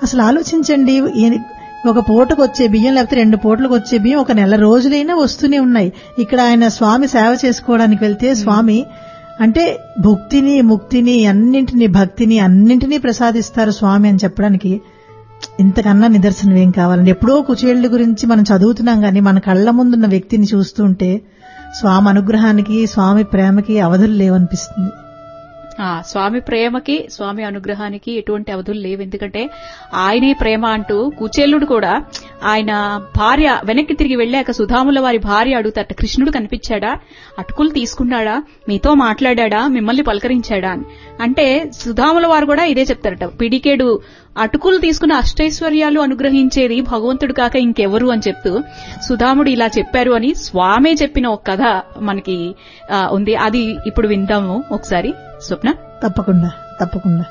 అసలు ఆలోచించండి ఈ- ఒక పూటకు వచ్చే బియ్యం లేకపోతే రెండు పూటలకు వచ్చే బియ్యం ఒక నెల రోజులైనా వస్తూనే ఉన్నాయి ఇక్కడ ఆయన స్వామి సేవ చేసుకోవడానికి వెళ్తే స్వామి అంటే భుక్తిని ముక్తిని అన్నింటినీ భక్తిని అన్నింటినీ ప్రసాదిస్తారు స్వామి అని చెప్పడానికి ఇంతకన్నా నిదర్శనం ఏం కావాలండి ఎప్పుడో కుచేళ్ల గురించి మనం చదువుతున్నాం కానీ మన కళ్ళ ముందున్న వ్యక్తిని చూస్తుంటే స్వామి అనుగ్రహానికి స్వామి ప్రేమకి అవధులు లేవనిపిస్తుంది ఆ స్వామి ప్రేమకి స్వామి అనుగ్రహానికి ఎటువంటి అవధులు లేవు ఎందుకంటే ఆయనే ప్రేమ అంటూ కుచేలుడు కూడా ఆయన భార్య వెనక్కి తిరిగి వెళ్ళాక సుధాముల వారి భార్య అడుగుతాట కృష్ణుడు కనిపించాడా అటుకులు తీసుకున్నాడా మీతో మాట్లాడా మిమ్మల్ని పలకరించాడా అని అంటే సుధాముల వారు కూడా ఇదే చెప్తారట పిడికేడు అటుకులు తీసుకున్న అష్టైశ్వర్యాలు అనుగ్రహించేది భగవంతుడు కాక ఇంకెవరు అని చెప్తూ సుధాముడు ఇలా చెప్పారు అని స్వామే చెప్పిన ఒక కథ మనకి ఆ, ఉంది అది ఇప్పుడు విందాము ఒకసారి స్వప్న తప్పకుండా తప్పకుండా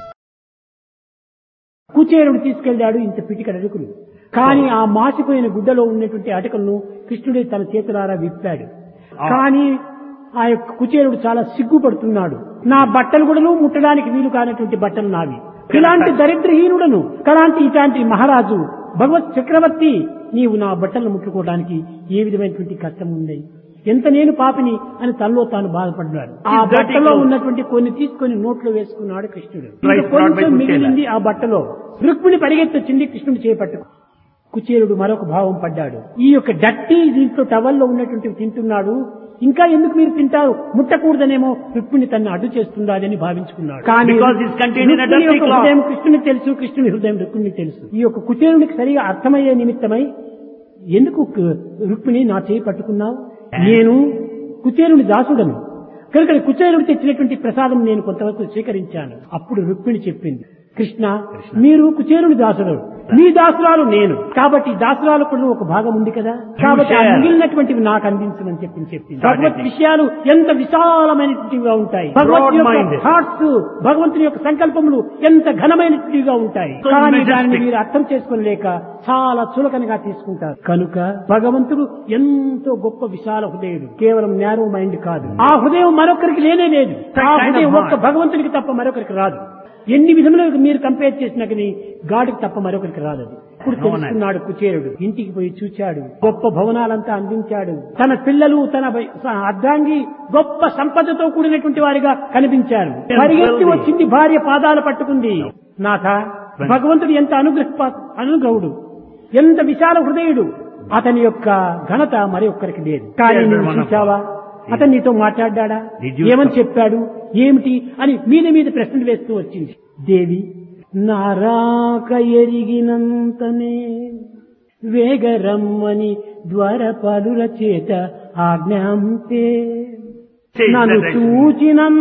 కుచేరుడు తీసుకెళ్లాడు ఇంత పిటికడ అటుకులు కానీ ఆ మాసిపోయిన గుడ్డలో ఉన్నటువంటి అటుకలను కృష్ణుడే తన చేతులారా విప్పాడు కానీ ఆ యొక్క కుచేరుడు చాలా సిగ్గుపడుతున్నాడు నా బట్టలు కూడా ముట్టడానికి వీలు కానటువంటి బట్టలు నావి ఇలాంటి దరిద్రహీనుడను అలాంటి ఇలాంటి మహారాజు భగవత్ చక్రవర్తి నీవు నా బట్టలను ముట్టుకోవడానికి ఏ విధమైనటువంటి కష్టం ఉంది ఎంత నేను పాపిని అని తనలో తాను బాధపడ్డాడు ఆ His dirty బట్టలో clothes. ఉన్నటువంటి కొన్ని తీసుకొని నోట్లో వేసుకున్నాడు కృష్ణుడు Right, ఇంకా not by కొంచెం Kuchela. మిగిలింది ఆ బట్టలో రుక్మిణి పరిగెత్తొచ్చింది కృష్ణుడు చేపట్టు కుచేరుడు మరొక భావం పడ్డాడు ఈ యొక్క డట్టి దీంట్లో టవల్లో ఉన్నటువంటి తింటున్నాడు ఇంకా ఎందుకు మీరు తింటారు ముట్టకూడదనేమో రుక్మిణి తన్ని అడ్డు చేస్తుందని భావించుకున్నాడు కానీ Because it's contained in a Rukmini dirty యొక్క cloth. హృదయం కృష్ణునికి తెలుసు కృష్ణుని హృదయం రుక్మిణికి తెలుసు ఈ యొక్క కుచేరునికి సరిగా అర్థమయ్యే నిమిత్తమై ఎందుకు కు- రుక్మిణి నా చేయి పట్టుకున్నావు నేను కుచేరుని దాసుడను కనుక కుచేరుడు తెచ్చినటువంటి ప్రసాదం నేను కొంతవరకు స్వీకరించాను అప్పుడు రుక్మిణి చెప్పింది కృష్ణ మీరు కుచేరుని దాసుడు మీ దాసురాలు నేను కాబట్టి దాసురాలు కూడా ఒక భాగం ఉంది కదా కాబట్టి ఆ share. మిగిలినటువంటివి నాకు అందించమని చెప్పి చెప్పింది భగవత్ విషయాలు ఎంత విశాలమైనటువంటివిగా ఉంటాయి భగవత్ యొక్క Broad-minded. థాట్స్ భగవంతుని యొక్క సంకల్పములు ఎంత ఘనమైనటువంటివిగా ఉంటాయి So కానీ majestic. దానిని మీరు అర్థం చేసుకోలేక చాలా చులకనగా తీసుకుంటారు కనుక భగవంతుడు ఎంతో గొప్ప విశాల హృదయుడు కేవలం నేరో మైండ్ కాదు ఆ హృదయం మరొకరికి లేనే లేదు That ఆ kind of హృదయం heart. ఒక్క భగవంతునికి తప్ప మరొకరికి రాదు ఎన్ని విధములుగా మీరు కంపేర్ చేసినా కానీ గాడికి తప్ప మరొకరికి రాదు అది ఇప్పుడు No, no. తెలుసుకున్నాడు కుచేరుడు ఇంటికి పోయి చూచాడు గొప్ప భవనాలంతా అందించాడు తన పిల్లలు తన వై- స- అర్ధాంగి గొప్ప సంపదతో కూడినటువంటి వారిగా కనిపించారు Yes, పరిగెత్తి wealthy. వచ్చింది భార్య పాదాలు పట్టుకుంది నాథ భగవంతుడు ఎంత అనుగ్రహ అనుగ్రహుడు ఎంత విశాల హృదయుడు అతని యొక్క ఘనత మరి ఒక్కరికి లేదు కానీ Yes, నువ్వు one of చూచావా అతను నీతో మాట్లాడా Did you ఏమని talk? చెప్పాడు ఏమిటి అని మీద మీద ప్రశ్నలు వేస్తూ వచ్చింది దేవి నారాక ఎరిగినంతనే వేగరమ్మని ద్వారపాలుల చేత ఆజ్ఞాంతే Say నన్ను that I- చూచిన